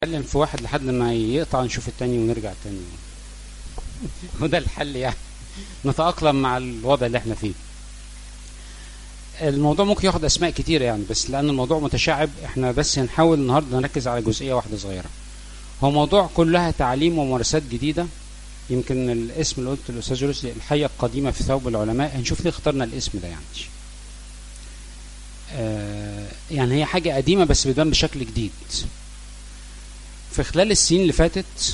نتكلم في واحد لحد ما يقطع نشوف التاني ونرجع تاني وده الحل يعني نتأقلم مع الوضع اللي احنا فيه الموضوع ممكن ياخد اسماء كتيرة يعني بس لان الموضوع متشعب احنا بس هنحاول النهارده نركز على جزئية واحدة صغيرة هو موضوع كلها تعليم وممارسات جديدة يمكن الاسم اللي قلت الاستاذ جلوس الحية القديمة في ثوب العلماء هنشوف ليه اخترنا الاسم ده يعني آه يعني هي حاجة قديمة بس بتبان بشكل جديد في خلال السنين اللي فاتت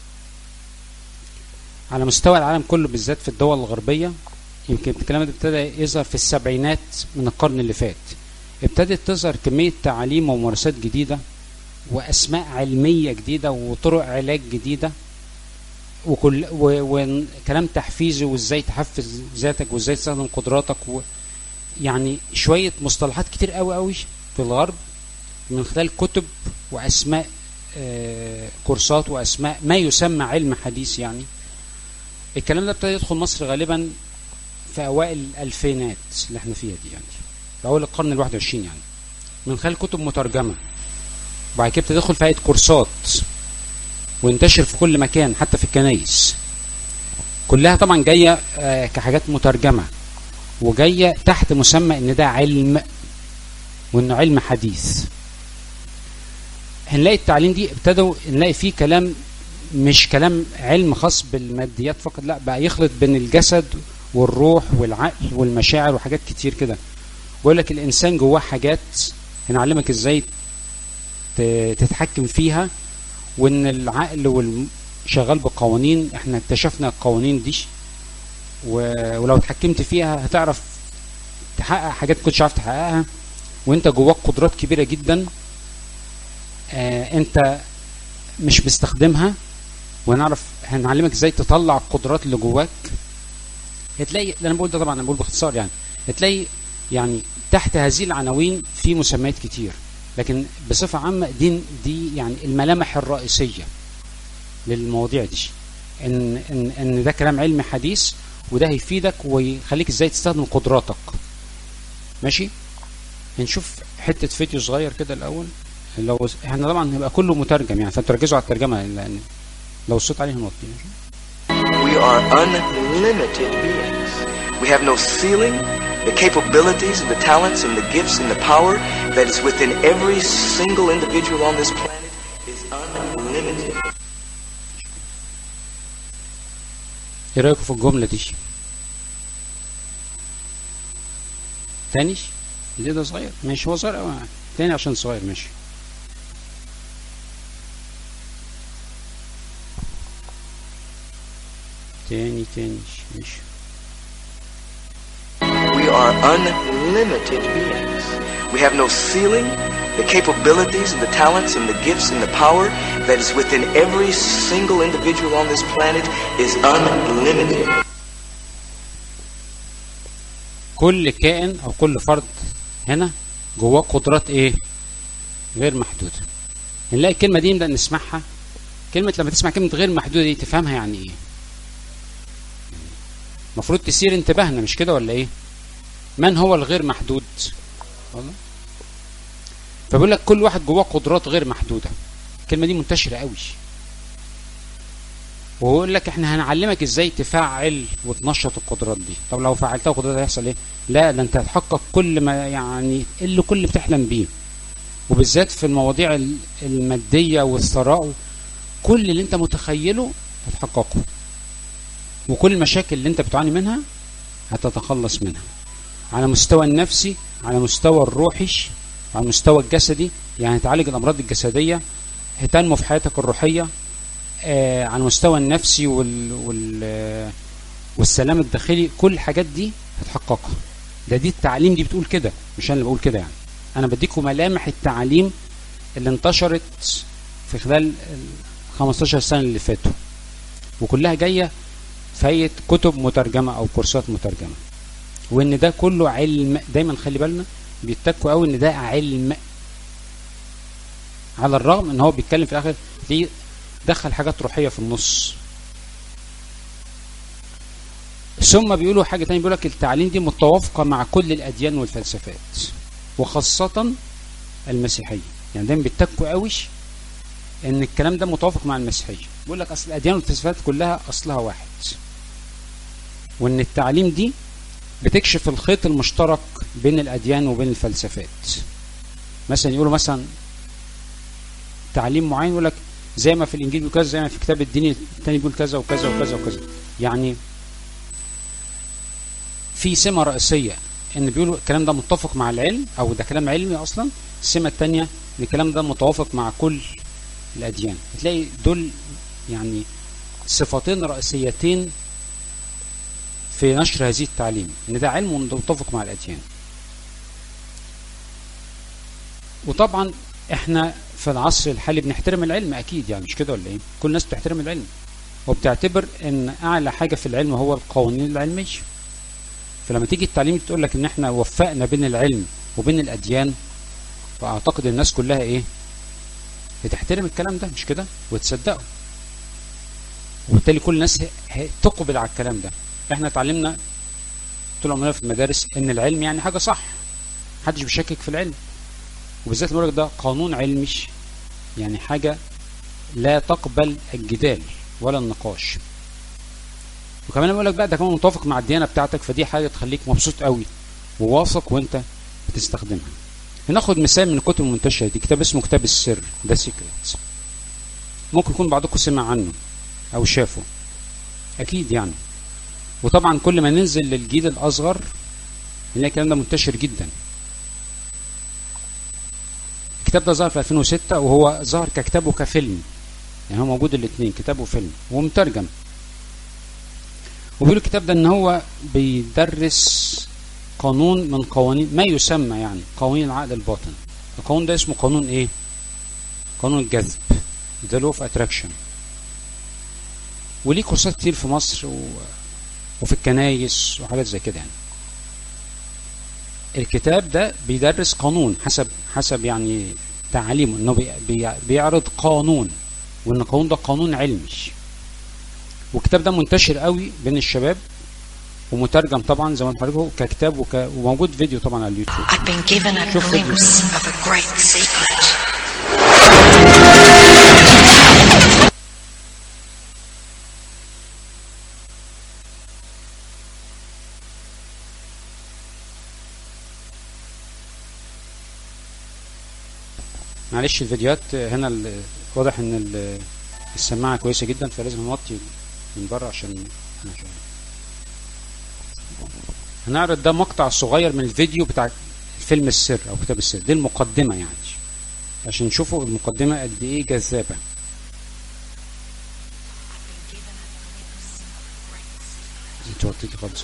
على مستوى العالم كله بالذات في الدول الغربية يمكن الكلام ده ابتدى يظهر في السبعينات من القرن اللي فات ابتدت تظهر كمية تعاليم وممارسات جديدة وأسماء علمية جديدة وطرق علاج جديدة وكل وكلام تحفيزي وازاي تحفز ذاتك وازاي تستخدم قدراتك و يعني شوية مصطلحات كتير قوي قوي في الغرب من خلال كتب وأسماء آه كورسات وأسماء ما يسمى علم حديث يعني الكلام ده ابتدى يدخل مصر غالبا في أوائل الألفينات اللي احنا فيها دي يعني في أول القرن الواحد وعشرين يعني من خلال كتب مترجمة وبعد كده ابتدى يدخل في آية كورسات وينتشر في كل مكان حتى في الكنايس كلها طبعا جاية آه كحاجات مترجمة وجاية تحت مسمى ان ده علم وانه علم حديث هنلاقي التعليم دي ابتدوا نلاقي فيه كلام مش كلام علم خاص بالماديات فقط لا بقى يخلط بين الجسد والروح والعقل والمشاعر وحاجات كتير كده ويقول لك الانسان جواه حاجات هنعلمك ازاي تتحكم فيها وان العقل شغال بقوانين احنا اكتشفنا القوانين دي ولو اتحكمت فيها هتعرف تحقق حاجات كنتش عارف تحققها وانت جواك قدرات كبيره جدا آه انت مش مستخدمها ونعرف هنعلمك ازاي تطلع القدرات اللي جواك هتلاقي انا بقول ده طبعا انا بقول باختصار يعني هتلاقي يعني تحت هذه العناوين في مسميات كتير لكن بصفه عامه دي دي يعني الملامح الرئيسيه للمواضيع دي ان ان ان ده كلام علمي حديث وده هيفيدك ويخليك ازاي تستخدم قدراتك ماشي هنشوف حته فيديو صغير كده الاول لو احنا طبعا هيبقى كله مترجم يعني فتركزوا على الترجمه لان لو الصوت عليه هنوطيه We are unlimited beings. We have no ceiling. The capabilities, the talents, and the gifts and the power that is within every single individual on this planet is unlimited. ايه رايكم في الجمله دي تاني ليه ده صغير ماشي هو صغير قوي تاني عشان صغير ماشي تاني تاني ماشي We are unlimited beings. We have no ceiling. The capabilities, the talents, and the gifts and the power that is within every single individual on this planet is unlimited. كل كائن او كل فرد هنا جواه قدرات ايه غير محدوده نلاقي الكلمه دي نبدا نسمعها كلمه لما تسمع كلمه غير محدوده دي تفهمها يعني ايه المفروض تثير انتباهنا مش كده ولا ايه من هو الغير محدود والله فبيقول لك كل واحد جواه قدرات غير محدوده الكلمه دي منتشره قوي ويقول لك احنا هنعلمك ازاي تفعل وتنشط القدرات دي طب لو فعلتها القدرات هيحصل ايه لا ده انت هتحقق كل ما يعني اللي كل بتحلم بيه وبالذات في المواضيع الماديه والثراء كل اللي انت متخيله هتحققه وكل المشاكل اللي انت بتعاني منها هتتخلص منها على مستوى النفسي على مستوى الروحي على المستوى الجسدي يعني تعالج الامراض الجسديه هتنمو في حياتك الروحيه آه على المستوى النفسي وال, وال آه والسلام الداخلي كل الحاجات دي هتحققها ده دي التعليم دي بتقول كده مش انا اللي بقول كده يعني انا بديكم ملامح التعليم اللي انتشرت في خلال ال 15 سنه اللي فاتوا وكلها جايه في هيئه كتب مترجمه او كورسات مترجمه وان ده كله علم دايما خلي بالنا بيتكوا قوي ان ده علم على الرغم ان هو بيتكلم في الاخر ليه دخل حاجات روحيه في النص ثم بيقولوا حاجه تانية بيقول لك التعليم دي متوافقه مع كل الاديان والفلسفات وخاصه المسيحيه يعني دايما بيتكوا قوي ان الكلام ده متوافق مع المسيحيه بيقول لك اصل الاديان والفلسفات كلها اصلها واحد وان التعليم دي بتكشف الخيط المشترك بين الاديان وبين الفلسفات مثلا يقولوا مثلا تعليم معين يقول لك زي ما في الانجيل بيقول كذا زي ما في الكتاب الديني الثاني بيقول كذا وكذا وكذا وكذا يعني في سمه رئيسيه ان بيقولوا الكلام ده متفق مع العلم او ده كلام علمي اصلا السمه الثانيه ان الكلام ده متوافق مع كل الاديان هتلاقي دول يعني صفتين رئيسيتين في نشر هذه التعليم ان ده علم متفق مع الاديان وطبعا احنا في العصر الحالي بنحترم العلم اكيد يعني مش كده ولا ايه كل الناس بتحترم العلم وبتعتبر ان اعلى حاجه في العلم هو القوانين العلميه فلما تيجي التعليم تقول لك ان احنا وفقنا بين العلم وبين الاديان فاعتقد الناس كلها ايه بتحترم الكلام ده مش كده وتصدقه وبالتالي كل الناس تقبل على الكلام ده احنا اتعلمنا طول عمرنا في المدارس ان العلم يعني حاجه صح محدش بيشكك في العلم وبالذات بيقول ده قانون علمي يعني حاجه لا تقبل الجدال ولا النقاش وكمان بقول لك بقى ده كمان متوافق مع الديانه بتاعتك فدي حاجه تخليك مبسوط قوي وواثق وانت بتستخدمها هناخد مثال من الكتب المنتشره دي كتاب اسمه كتاب السر ده سيكريتس ممكن يكون بعضكم سمع عنه او شافه اكيد يعني وطبعا كل ما ننزل للجيل الاصغر نلاقي الكلام ده منتشر جدا الكتاب ده ظهر في 2006 وهو ظهر ككتاب وكفيلم يعني هو موجود الاثنين كتاب وفيلم ومترجم وبيقول الكتاب ده ان هو بيدرس قانون من قوانين ما يسمى يعني قوانين العقل الباطن القانون ده اسمه قانون ايه قانون الجذب ده لو اوف اتراكشن وليه كورسات كتير في مصر و... وفي الكنايس وحاجات زي كده يعني الكتاب ده بيدرس قانون حسب حسب يعني تعاليمه انه بي بي بيعرض قانون وان القانون ده قانون علمي والكتاب ده منتشر قوي بين الشباب ومترجم طبعا زي ما قلت لكم ككتاب وك... وموجود فيديو طبعا على اليوتيوب I've been given a شوف فيديو. glimpse of a great secret. معلش الفيديوهات هنا ال- واضح ان ال- السماعه كويسه جدا فلازم نوطي من بره عشان عشان- هنعرض ده مقطع صغير من الفيديو بتاع فيلم السر او كتاب السر دي المقدمه يعني عشان نشوفوا المقدمه قد ايه جذابه انت وطيتي خالص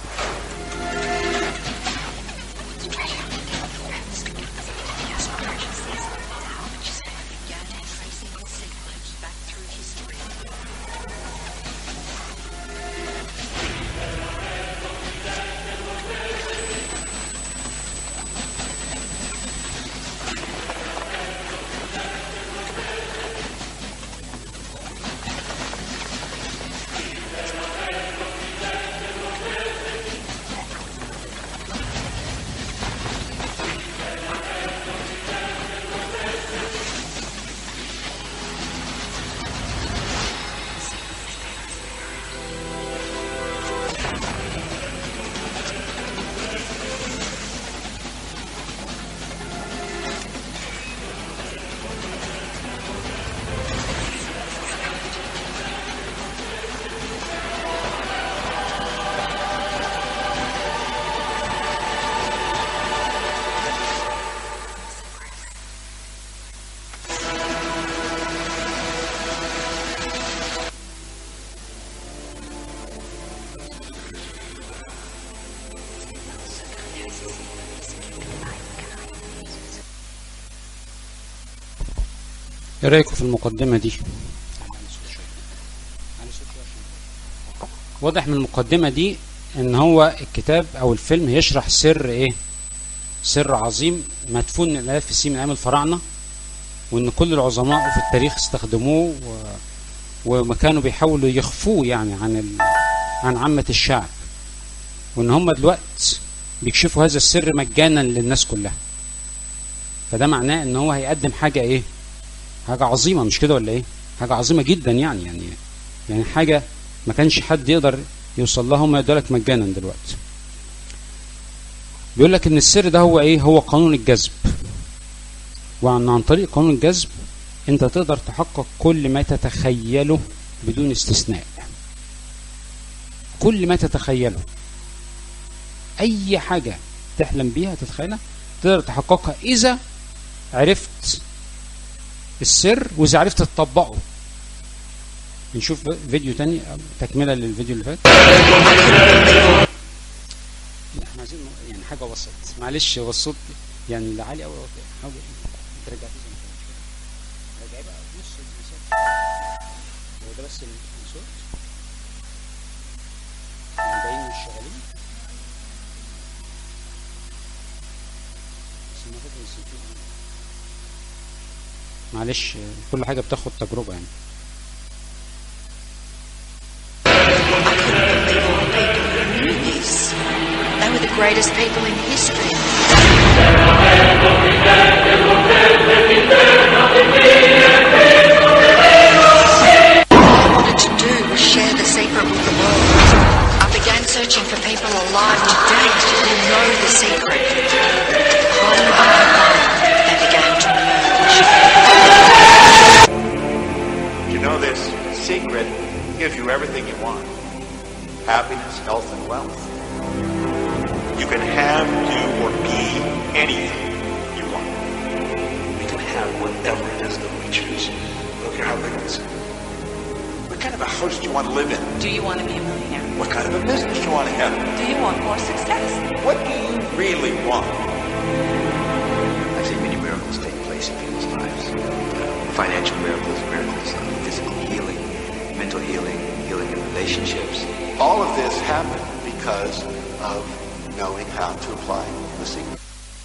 ايه رايكم في المقدمه دي واضح من المقدمه دي ان هو الكتاب او الفيلم يشرح سر ايه سر عظيم مدفون من الالاف السنين من ايام الفراعنه وان كل العظماء في التاريخ استخدموه و... وما كانوا بيحاولوا يخفوه يعني عن ال... عن عامه الشعب وان هم دلوقتي بيكشفوا هذا السر مجانا للناس كلها فده معناه ان هو هيقدم حاجه ايه حاجة عظيمة مش كده ولا ايه حاجة عظيمة جدا يعني يعني يعني حاجة ما كانش حد يقدر يوصل لها هم يدولك مجانا دلوقتي بيقول لك ان السر ده هو ايه هو قانون الجذب وعن عن طريق قانون الجذب انت تقدر تحقق كل ما تتخيله بدون استثناء كل ما تتخيله اي حاجة تحلم بيها تتخيلها تقدر تحققها اذا عرفت السر واذا عرفت تطبقه نشوف فيديو تاني تكملة للفيديو اللي فات لا احنا عايزين يعني حاجة وسط معلش هو الصوت يعني لا عالي قوي حاول ترجع زي ما كان رجع بقى نص المسافة هو ده بس الصوت الباقيين مش شغالين بس المفروض نسيتوه. معلش كل حاجة بتاخد تجربة يعني Yes. They were the greatest people in history. What I wanted to do was share the secret with the world. I began searching for people alive today who know the secret. One by one, they began to emerge. You know this secret gives you everything you want. Happiness, health, and wealth. You can have, do, or be anything you want. We can have whatever it is that we choose. I don't care how big it is. What kind of a house do you want to live in? Do you want to be a millionaire? What kind of a business do you want to have? Do you want more success? What do you really want? I've seen many miracles take place in people's lives. Uh, financial miracles, miracles of physical healing, mental healing, healing in relationships. All of this happened because of knowing how to apply the secret.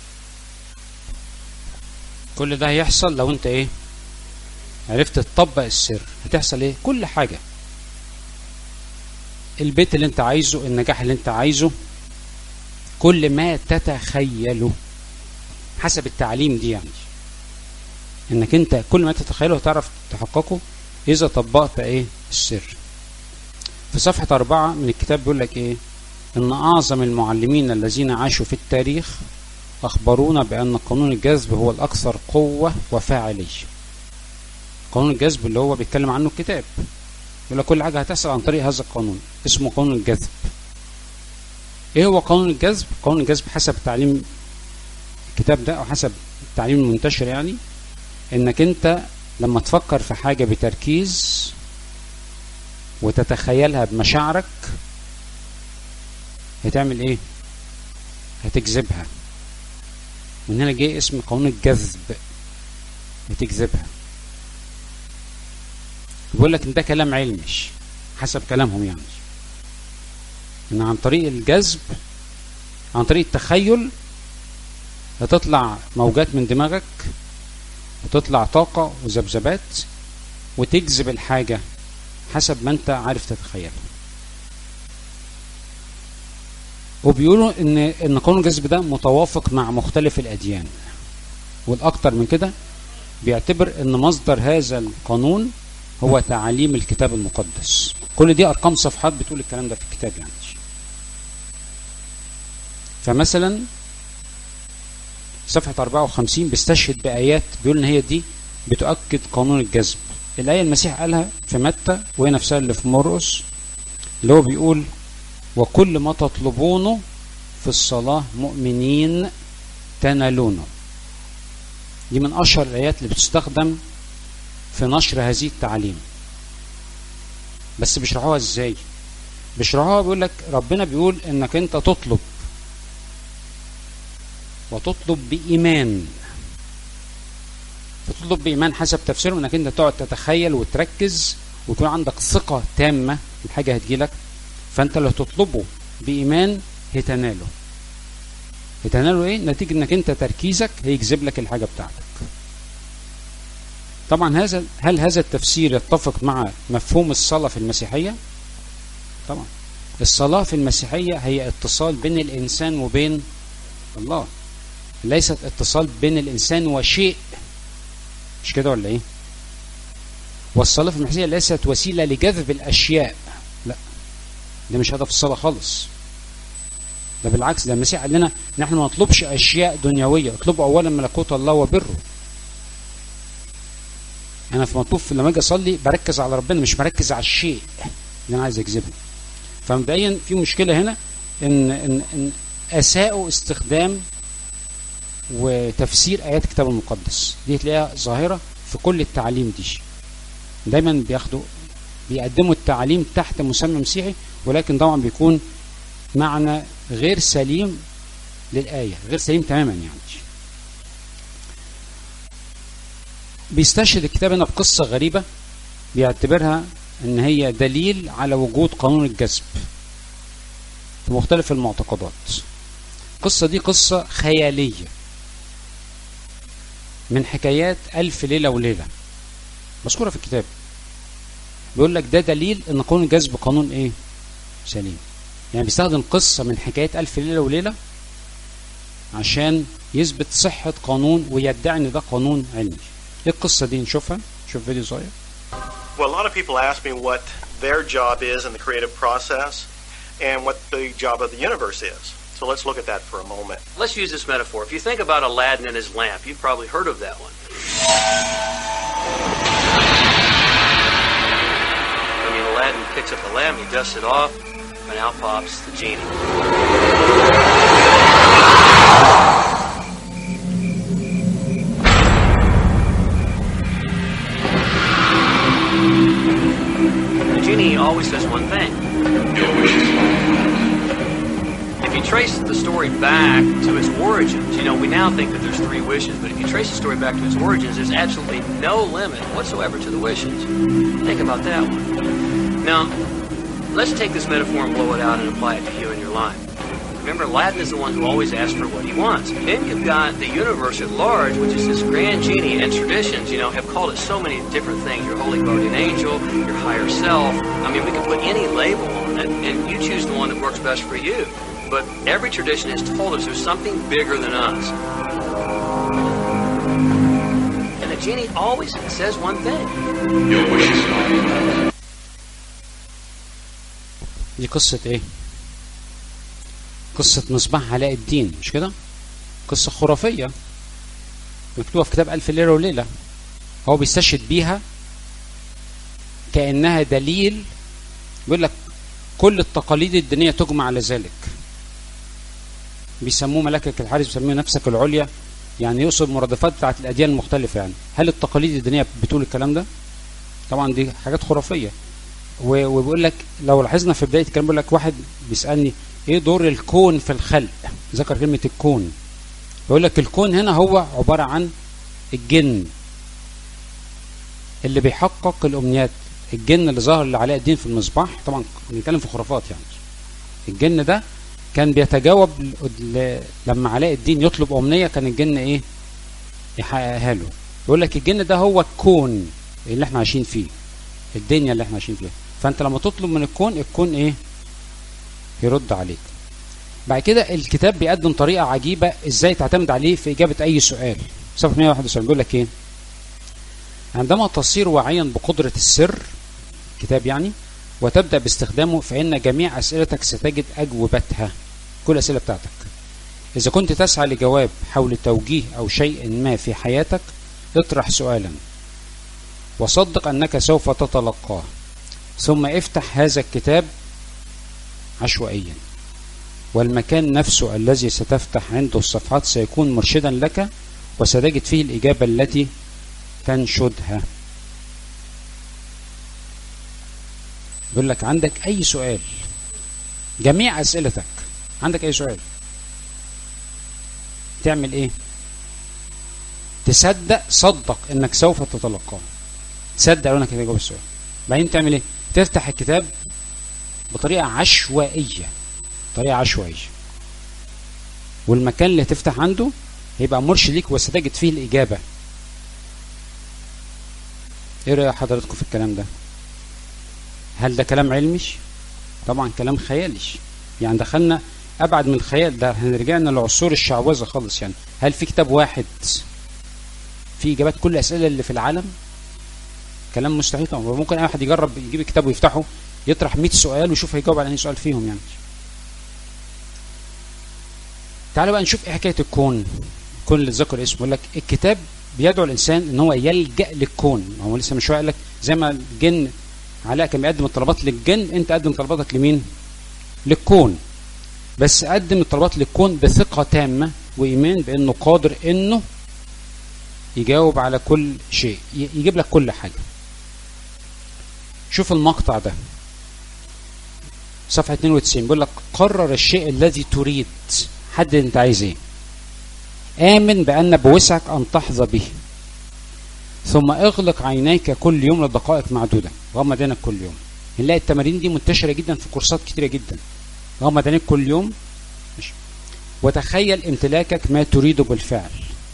كل ده هيحصل لو انت ايه عرفت تطبق السر هتحصل ايه كل حاجة البيت اللي انت عايزه النجاح اللي انت عايزه كل ما تتخيله حسب التعليم دي يعني انك انت كل ما تتخيله هتعرف تحققه اذا طبقت ايه السر في صفحة أربعة من الكتاب بيقول لك ايه ان اعظم المعلمين الذين عاشوا في التاريخ أخبرونا بأن قانون الجذب هو الأكثر قوة وفاعلية قانون الجذب اللي هو بيتكلم عنه الكتاب يقول لك كل حاجة هتحصل عن طريق هذا القانون اسمه قانون الجذب ايه هو قانون الجذب قانون الجذب حسب تعليم الكتاب ده او حسب التعليم المنتشر يعني انك انت لما تفكر في حاجة بتركيز وتتخيلها بمشاعرك هتعمل ايه هتجذبها من هنا جه اسم قانون الجذب بتجذبها بيقول لك ان ده كلام علمي حسب كلامهم يعني ان عن طريق الجذب عن طريق التخيل هتطلع موجات من دماغك وتطلع طاقة وذبذبات وتجذب الحاجة حسب ما انت عارف تتخيلها وبيقولوا ان ان قانون الجذب ده متوافق مع مختلف الاديان والاكتر من كده بيعتبر ان مصدر هذا القانون هو تعاليم الكتاب المقدس كل دي ارقام صفحات بتقول الكلام ده في الكتاب يعني فمثلا صفحة 54 بيستشهد بآيات بيقول إن هي دي بتؤكد قانون الجذب الآية المسيح قالها في متى وهي نفسها اللي في مرقس اللي هو بيقول وكل ما تطلبونه في الصلاة مؤمنين تنالونه دي من أشهر الآيات اللي بتستخدم في نشر هذه التعاليم بس بيشرحوها ازاي بيشرحوها بيقول لك ربنا بيقول انك انت تطلب وتطلب بإيمان تطلب بإيمان حسب تفسيرهم انك انت تقعد تتخيل وتركز ويكون عندك ثقة تامة الحاجة هتجيلك فانت لو تطلبه بإيمان هتناله هتناله ايه نتيجة انك انت تركيزك هيجذب لك الحاجة بتاعتك طبعا هذا هل هذا التفسير يتفق مع مفهوم الصلاة في المسيحية طبعا الصلاة في المسيحية هي اتصال بين الإنسان وبين الله ليست اتصال بين الإنسان وشيء مش كده ولا إيه والصلاة في المسيح ليست وسيلة لجذب الأشياء لا ده مش هدف الصلاة خالص ده بالعكس ده المسيح قال لنا ان احنا ما نطلبش اشياء دنيويه اطلبوا اولا ملكوت الله وبره انا في مطلوب في لما اجي اصلي بركز على ربنا مش مركز على الشيء اللي انا عايز اجذبه فمبدئيا في مشكله هنا ان ان, إن اساءوا استخدام وتفسير ايات الكتاب المقدس دي تلاقيها ظاهره في كل التعليم دي دايما بياخدوا بيقدموا التعليم تحت مسمى مسيحي ولكن طبعا بيكون معنى غير سليم للآية غير سليم تماما يعني بيستشهد الكتاب هنا بقصة غريبة بيعتبرها ان هي دليل على وجود قانون الجذب في مختلف المعتقدات القصة دي قصة خيالية من حكايات ألف ليلة وليلة مذكورة في الكتاب بيقول لك ده دليل ان قانون الجذب قانون ايه سليم يعني بيستخدم قصة من حكايات ألف ليلة وليلة عشان يثبت صحة قانون ويدعي ان ده قانون علمي ايه القصة دي نشوفها شوف فيديو صغير Well, a lot of people ask me what their job is in the creative process and what the job of the universe is. So let's look at that for a moment. Let's use this metaphor. If you think about Aladdin and his lamp, you've probably heard of that one. I mean, Aladdin picks up the lamp, he dusts it off, and out pops the genie. The genie always says one thing. If you trace the story back to its origins, you know, we now think that there's three wishes, but if you trace the story back to its origins, there's absolutely no limit whatsoever to the wishes. Think about that one. Now, let's take this metaphor and blow it out and apply it to you in your life. Remember, Aladdin is the one who always asks for what he wants. Then you've got the universe at large, which is this grand genie, and traditions, you know, have called it so many different things. Your holy guardian angel, your higher self. I mean, we can put any label on it, and you choose the one that works best for you. But every tradition has told us there's something bigger than us. And the genie always says one thing. دي قصة ايه قصة مصباح علاء الدين مش كده قصة خرافية مكتوبة في كتاب ألف ليلة وليلة هو بيستشهد بيها كأنها دليل بيقول لك كل التقاليد الدينية تجمع على ذلك بيسموه ملكك الحارس بيسموه نفسك العليا يعني يقصد مرادفات بتاعت الأديان المختلفة يعني هل التقاليد الدينية بتقول الكلام ده؟ طبعا دي حاجات خرافية و- وبيقول لك لو لاحظنا في بداية الكلام بيقول لك واحد بيسألني ايه دور الكون في الخلق ذكر كلمة الكون بيقول لك الكون هنا هو عبارة عن الجن اللي بيحقق الأمنيات الجن اللي ظهر لعلاء الدين في المصباح طبعا بنتكلم في خرافات يعني الجن ده كان بيتجاوب ل- ل- لما علاء الدين يطلب أمنية كان الجن ايه يحققها له يقول لك الجن ده هو الكون اللي احنا عايشين فيه الدنيا اللي احنا عايشين فيها فانت لما تطلب من الكون الكون ايه يرد عليك بعد كده الكتاب بيقدم طريقة عجيبة ازاي تعتمد عليه في اجابة اي سؤال صفحة 171 بيقول لك ايه عندما تصير واعيا بقدرة السر كتاب يعني وتبدأ باستخدامه فإن جميع أسئلتك ستجد أجوبتها كل الأسئلة بتاعتك إذا كنت تسعى لجواب حول توجيه أو شيء ما في حياتك اطرح سؤالا وصدق أنك سوف تتلقاه ثم افتح هذا الكتاب عشوائيا والمكان نفسه الذي ستفتح عنده الصفحات سيكون مرشدا لك وستجد فيه الإجابة التي تنشدها بيقول لك عندك أي سؤال جميع أسئلتك عندك أي سؤال تعمل إيه تصدق صدق إنك سوف تتلقاه تصدق لو إنك هتجاوب السؤال بعدين تعمل إيه تفتح الكتاب بطريقة عشوائية طريقة عشوائية والمكان اللي هتفتح عنده هيبقى مرشد ليك وستجد فيه الإجابة ايه رأي حضراتكم في الكلام ده هل ده كلام علمي طبعا كلام خيالي يعني دخلنا ابعد من الخيال ده هنرجعنا لعصور الشعوذه خالص يعني هل في كتاب واحد في اجابات كل الاسئله اللي في العالم كلام مستحيل طبعا ممكن اي واحد يجرب يجيب كتاب ويفتحه يطرح 100 سؤال ويشوف هيجاوب على اي سؤال فيهم يعني تعالوا بقى نشوف ايه حكايه الكون الكون اللي ذكر اسمه يقول لك الكتاب بيدعو الانسان ان هو يلجا للكون هو لسه من شويه قال لك زي ما الجن علاء كان بيقدم الطلبات للجن انت قدم طلباتك لمين للكون بس قدم الطلبات للكون بثقه تامه وايمان بانه قادر انه يجاوب على كل شيء ي- يجيب لك كل حاجه شوف المقطع ده صفحه 92 بيقول لك قرر الشيء الذي تريد حدد انت عايز ايه آمن بأن بوسعك أن تحظى به ثم اغلق عينيك كل يوم لدقائق معدودة غمض عينك كل يوم نلاقي التمارين دي منتشرة جدا في كورسات كتيرة جدا غمض عينيك كل يوم ماشي. وتخيل امتلاكك ما تريده بالفعل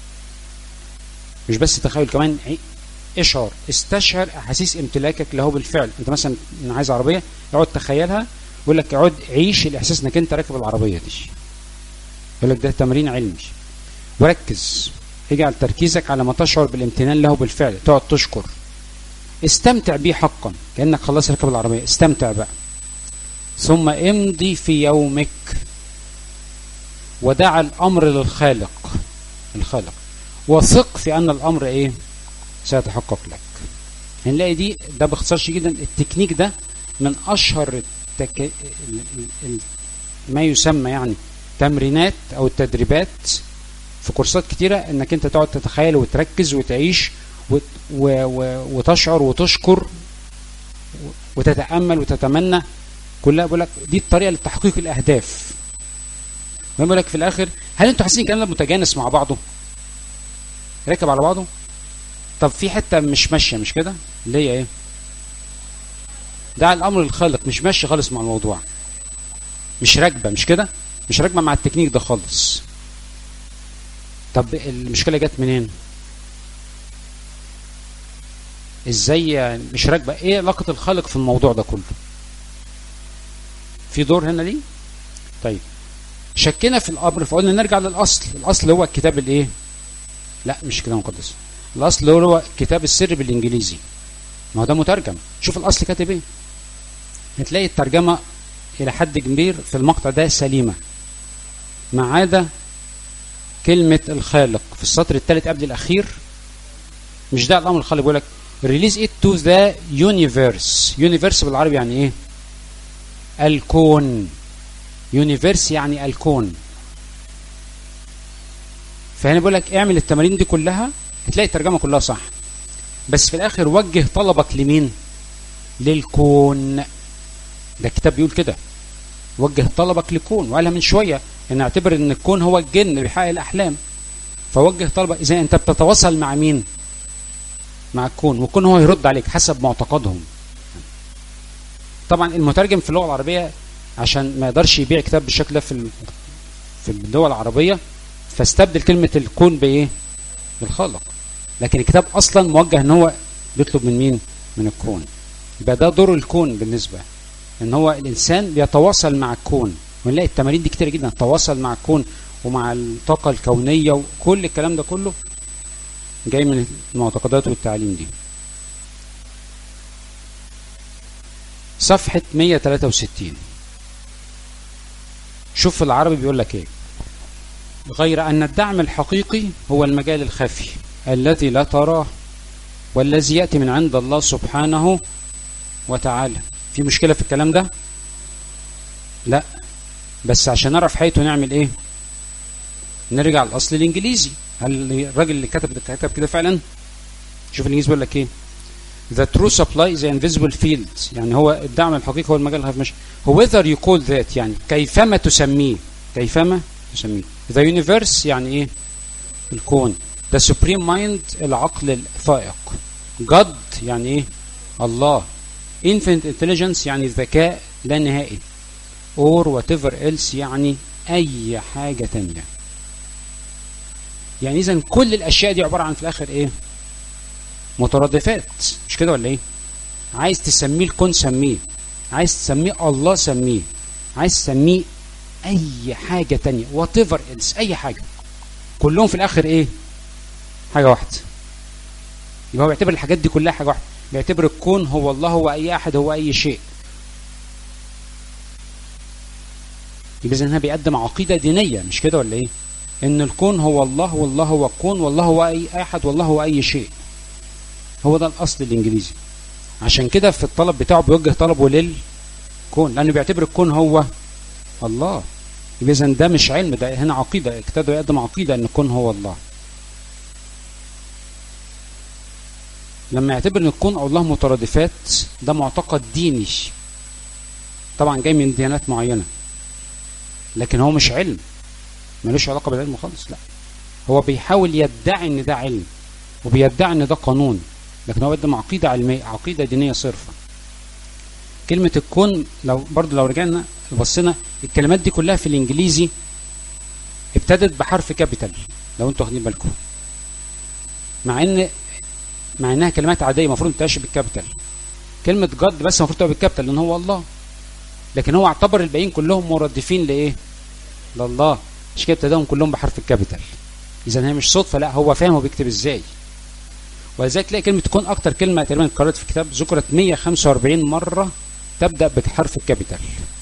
مش بس تخيل كمان عي- اشعر استشعر احاسيس امتلاكك له بالفعل انت مثلا انا عايز عربيه اقعد تخيلها يقول لك اقعد عيش الاحساس انك انت راكب العربيه دي يقول لك ده تمرين علمي وركز اجعل تركيزك على ما تشعر بالامتنان له بالفعل تقعد تشكر استمتع بيه حقا كانك خلاص راكب العربيه استمتع بقى ثم امضي في يومك ودع الامر للخالق الخالق وثق في ان الامر ايه سيتحقق لك هنلاقي دي ده باختصار شديد جدا التكنيك ده من اشهر التك... ال- ال- ال- ما يسمى يعني تمرينات او التدريبات في كورسات كتيره انك انت تقعد تتخيل وتركز وتعيش وت... و... و... وتشعر وتشكر و- وتتامل وتتمنى كلها بقول لك دي الطريقه لتحقيق الاهداف بيقول لك في الاخر هل انتوا حاسين الكلام ده متجانس مع بعضه راكب على بعضه طب في حته مش ماشيه مش كده اللي هي ايه ده الامر الخالق مش ماشي خالص مع الموضوع مش راكبه مش كده مش راكبه مع التكنيك ده خالص طب المشكله جت منين ازاي يعني مش راكبه ايه علاقه الخالق في الموضوع ده كله في دور هنا ليه طيب شكينا في الامر فقلنا نرجع للاصل الاصل هو الكتاب الايه لا مش كتاب مقدس الاصل هو كتاب السر بالانجليزي ما هو ده مترجم شوف الاصل كاتب ايه هتلاقي الترجمه الى حد كبير في المقطع ده سليمه ما عدا كلمه الخالق في السطر الثالث قبل الاخير مش ده الامر الخالق بيقول لك ريليز ات تو ذا يونيفيرس يونيفيرس بالعربي يعني ايه الكون يونيفيرس يعني الكون فهنا بيقول لك اعمل التمارين دي كلها هتلاقي الترجمه كلها صح بس في الاخر وجه طلبك لمين للكون ده الكتاب بيقول كده وجه طلبك للكون وقالها من شويه ان اعتبر ان الكون هو الجن اللي بيحقق الاحلام فوجه طلبك اذا انت بتتواصل مع مين مع الكون والكون هو يرد عليك حسب معتقدهم طبعا المترجم في اللغه العربيه عشان ما يقدرش يبيع كتاب بالشكل ده في ال- في الدول العربيه فاستبدل كلمه الكون بايه بالخالق لكن الكتاب اصلا موجه ان هو بيطلب من مين من الكون يبقى ده دور الكون بالنسبه ان هو الانسان بيتواصل مع الكون ونلاقي التمارين دي كتير جدا تواصل مع الكون ومع الطاقه الكونيه وكل الكلام ده كله جاي من المعتقدات والتعليم دي صفحة 163 شوف العربي بيقول لك ايه غير أن الدعم الحقيقي هو المجال الخفي الذي لا تراه والذي يأتي من عند الله سبحانه وتعالى في مشكلة في الكلام ده لا بس عشان نعرف حيث نعمل ايه نرجع للأصل الإنجليزي هل الراجل اللي كتب كتب كده فعلا شوف الإنجليزي بيقول لك ايه The true supply is invisible field يعني هو الدعم الحقيقي هو المجال الخفي مش whether you call that يعني كيفما تسميه كيفما تسميه The universe يعني ايه الكون The supreme mind العقل الفائق God يعني ايه الله infinite intelligence يعني الذكاء لا نهائي or whatever else يعني اي حاجة تانية يعني اذا كل الاشياء دي عبارة عن في الاخر ايه مترادفات مش كده ولا ايه عايز تسميه الكون سميه عايز تسميه الله سميه عايز تسميه اي حاجة تانية whatever else اي حاجة كلهم في الاخر ايه حاجة واحدة يبقى هو بيعتبر الحاجات دي كلها حاجة واحدة بيعتبر الكون هو الله هو اي احد هو اي شيء يبقى اذا هنا بيقدم عقيده دينيه مش كده ولا ايه ان الكون هو الله والله هو الكون والله هو اي احد والله هو اي شيء هو ده الاصل الانجليزي عشان كده في الطلب بتاعه بيوجه طلبه للكون لانه بيعتبر الكون هو الله يبقى اذا ده مش علم ده هنا عقيده ابتدى يقدم عقيده ان الكون هو الله لما يعتبر ان الكون او الله مترادفات ده معتقد ديني طبعا جاي من ديانات معينه لكن هو مش علم ملوش علاقه بالعلم خالص لا هو بيحاول يدعي ان ده علم وبيدعي ان ده قانون لكن هو بيقدم عقيده علميه عقيده دينيه صرفه كلمه الكون لو برضو لو رجعنا بصينا الكلمات دي كلها في الانجليزي ابتدت بحرف كابيتال لو انتوا واخدين بالكم مع ان مع انها كلمات عاديه المفروض ما تبقاش بالكابيتال كلمه جاد بس المفروض تبقى بالكابيتال لان هو الله لكن هو اعتبر الباقيين كلهم مرادفين لايه لله مش كده ابتداهم كلهم بحرف الكابيتال اذا هي مش صدفه لا هو فاهم هو بيكتب ازاي ولذلك تلاقي كلمه تكون اكتر كلمه تقريبا اتكررت في الكتاب ذكرت 145 مره تبدا بحرف الكابيتال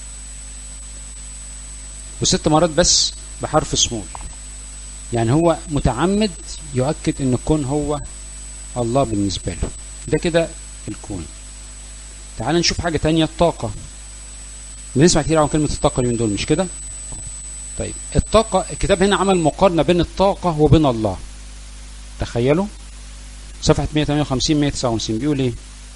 وست مرات بس بحرف سمول يعني هو متعمد يؤكد ان الكون هو الله بالنسبه له ده كده الكون تعال نشوف حاجه تانية الطاقه بنسمع كتير عن كلمه الطاقه اليومين دول مش كده طيب الطاقه الكتاب هنا عمل مقارنه بين الطاقه وبين الله تخيلوا صفحه 158 159 بيقول ايه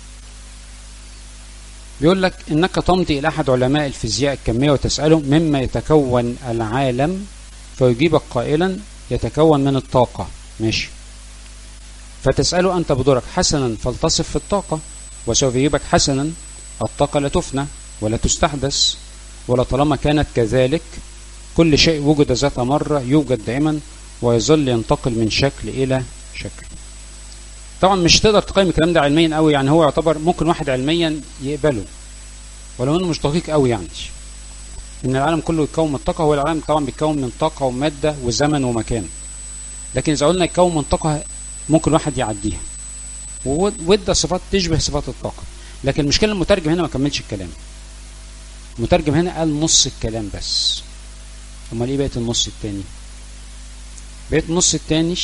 بيقول لك انك تمضي الى احد علماء الفيزياء الكميه وتساله مما يتكون العالم فيجيبك قائلا يتكون من الطاقه ماشي فتساله انت بدورك حسنا فلتصف في الطاقه وسوف يجيبك حسنا الطاقه لا تفنى ولا تستحدث ولا طالما كانت كذلك كل شيء وجد ذات مرة يوجد دائما ويظل ينتقل من شكل إلى شكل طبعا مش تقدر تقيم الكلام ده علميا قوي يعني هو يعتبر ممكن واحد علميا يقبله ولو انه مش دقيق قوي يعني ان العالم كله يتكون من طاقه هو العالم طبعا بيتكون من طاقه وماده وزمن ومكان لكن اذا قلنا يتكون من طاقه ممكن واحد يعديها وادى صفات تشبه صفات الطاقه لكن المشكله المترجم هنا ما كملش الكلام المترجم هنا قال نص الكلام بس امال ايه بقت النص التاني بقت النص التاني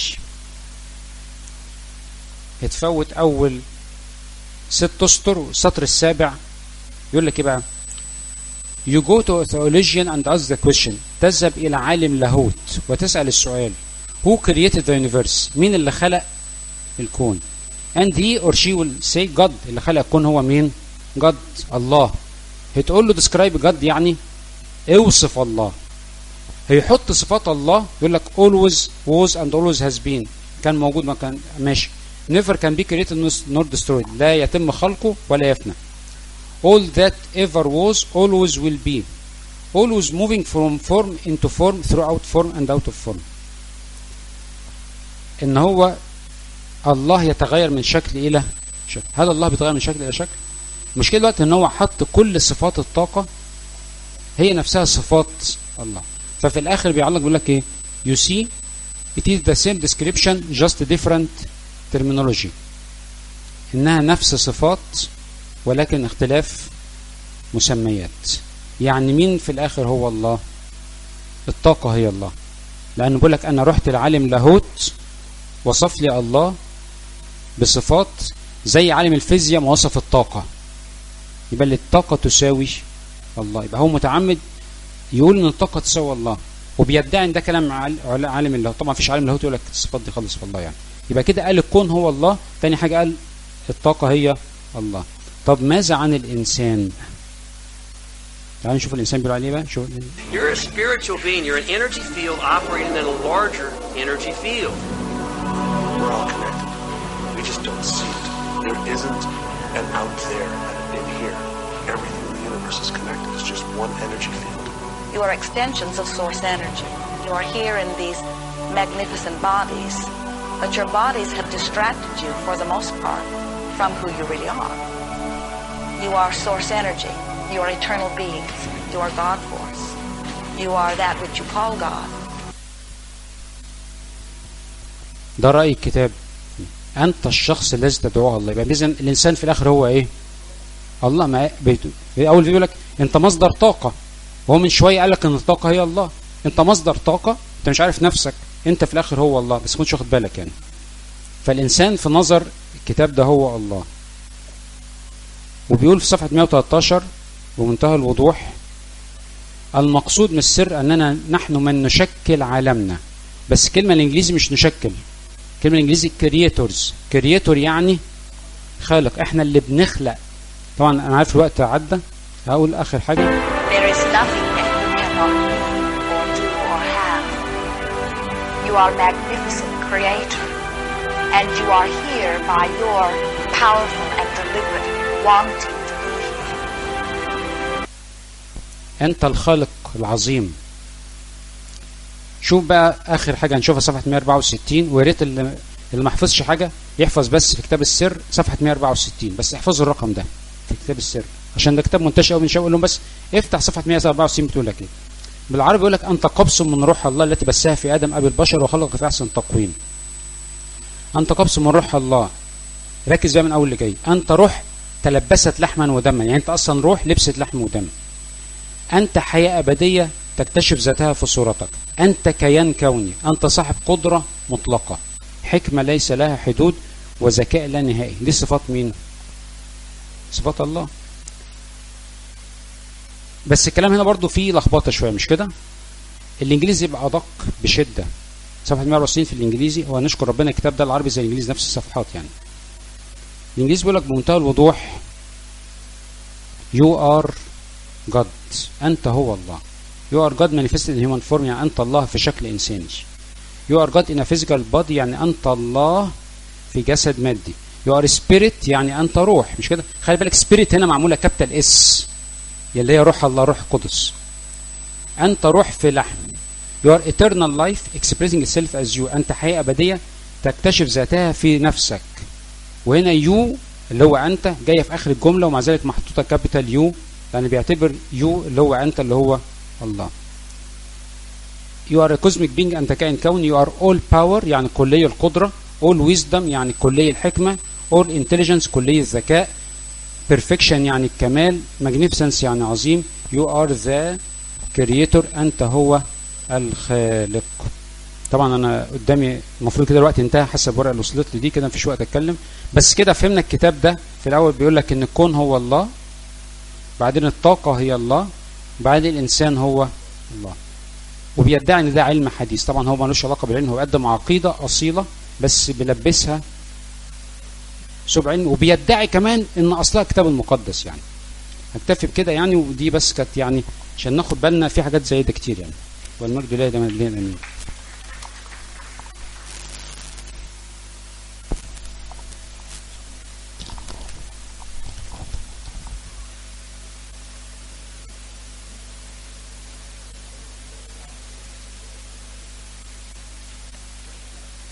هتفوت اول ست اسطر والسطر السابع يقول لك ايه بقى You go to a theologian and ask the question تذهب إلى عالم لاهوت وتسأل السؤال Who created the universe مين اللي خلق الكون and he or she will say God اللي خلق الكون هو مين God الله هتقول له describe God يعني اوصف الله هيحط صفات الله يقول لك always was and always has been كان موجود ما كان ماشي never can be created nor destroyed لا يتم خلقه ولا يفنى all that ever was always will be always moving from form into form throughout form and out of form ان هو الله يتغير من شكل الى شكل هل الله بيتغير من شكل الى شكل المشكله دلوقتي ان هو حط كل صفات الطاقه هي نفسها صفات الله ففي الاخر بيعلق بيقول لك ايه you see it is the same description just different terminology انها نفس صفات ولكن اختلاف مسميات يعني مين في الاخر هو الله الطاقه هي الله لانه بيقول لك انا رحت لعالم لاهوت وصف لي الله بصفات زي عالم الفيزياء ما وصف الطاقه يبقى اللي الطاقه تساوي الله يبقى هو متعمد يقول ان الطاقه تساوي الله وبيدعي ان ده كلام عالم اللاهوت طبعا مفيش عالم لاهوت يقول لك الصفات دي خالص في الله يعني يبقى كده قال الكون هو الله تاني حاجه قال الطاقه هي الله طب ماذا عن الانسان تعالوا نشوف الانسان بيقول عليه بقى شوف You're a spiritual being. You're an energy field operating in a larger energy field. We're all connected. We just don't see it. There isn't an out there and an in here. Everything in the universe is connected. It's just one energy field. You are extensions of source energy. You are here in these magnificent bodies, but your bodies have distracted you, for the most part, from who you really are. You are source energy. You are eternal beings. You are God force. You are that which you call God. ده رأي الكتاب انت الشخص الذي تدعوه الله يبقى اذا الانسان في الاخر هو ايه الله ما بيته في اول بيقول لك انت مصدر طاقه وهو من شويه قال لك ان الطاقه هي الله انت مصدر طاقه انت مش عارف نفسك انت في الاخر هو الله بس كنتش واخد بالك يعني فالانسان في نظر الكتاب ده هو الله وبيقول في صفحه 113 بمنتهى الوضوح المقصود من السر اننا نحن من نشكل عالمنا بس كلمه الانجليزي مش نشكل كلمه الانجليزي كرييتورز كرييتور يعني خالق احنا اللي بنخلق طبعا انا عارف الوقت عدى هقول اخر حاجه There is nothing that you cannot or do or have. You are magnificent creator, and you are here by your powerful and deliberate wanting to be here. انت الخالق العظيم شوف بقى اخر حاجه هنشوفها صفحه 164 ويا ريت اللي اللي ما حفظش حاجه يحفظ بس في كتاب السر صفحه 164 بس احفظوا الرقم ده في كتاب السر عشان ده كتاب منتشر قوي من شويه لهم بس افتح صفحه 164 بتقول لك ايه بالعربي يقول لك انت قبس من روح الله التي بثها في ادم ابي البشر وخلقك في احسن تقويم انت قبس من روح الله ركز بقى من اول اللي جاي انت روح تلبست لحما ودما يعني انت اصلا روح لبست لحم ودم أنت حياة أبدية تكتشف ذاتها في صورتك أنت كيان كوني أنت صاحب قدرة مطلقة حكمة ليس لها حدود وذكاء لا نهائي دي صفات مين صفات الله بس الكلام هنا برضو فيه لخبطة شوية مش كده الإنجليزي يبقى أدق بشدة صفحة 164 في الإنجليزي هو نشكر ربنا الكتاب ده العربي زي الإنجليزي نفس الصفحات يعني الإنجليزي بيقول لك بمنتهى الوضوح You are God أنت هو الله You are God manifested in human form يعني أنت الله في شكل إنساني You are God in a physical body يعني أنت الله في جسد مادي You are spirit يعني أنت روح مش كده خلي بالك spirit هنا معمولة كابيتال اس اللي هي روح الله روح قدس أنت روح في لحم You are eternal life expressing itself as you أنت حياة أبدية تكتشف ذاتها في نفسك وهنا يو اللي هو أنت جاية في آخر الجملة ومع ذلك محطوطة كابيتال يو لأن بيعتبر يو اللي هو أنت اللي هو الله You are a cosmic being أنت كائن كوني You are all power يعني كلية القدرة All wisdom يعني كلية الحكمة All intelligence كلية الذكاء Perfection يعني الكمال Magnificence يعني عظيم You are the creator أنت هو الخالق طبعا انا قدامي المفروض كده الوقت انتهى حسب الورقه اللي وصلت لي دي كده مفيش وقت اتكلم بس كده فهمنا الكتاب ده في الاول بيقول لك ان الكون هو الله بعدين الطاقه هي الله بعدين الانسان هو الله وبيدعي ان ده علم حديث طبعا هو ملوش علاقه بالعلم هو قدم عقيده اصيله بس بيلبسها سبع علم وبيدعي كمان ان اصلها الكتاب المقدس يعني هكتفي بكده يعني ودي بس كانت يعني عشان ناخد بالنا في حاجات زي ده كتير يعني والمجد لله دائما الدين امين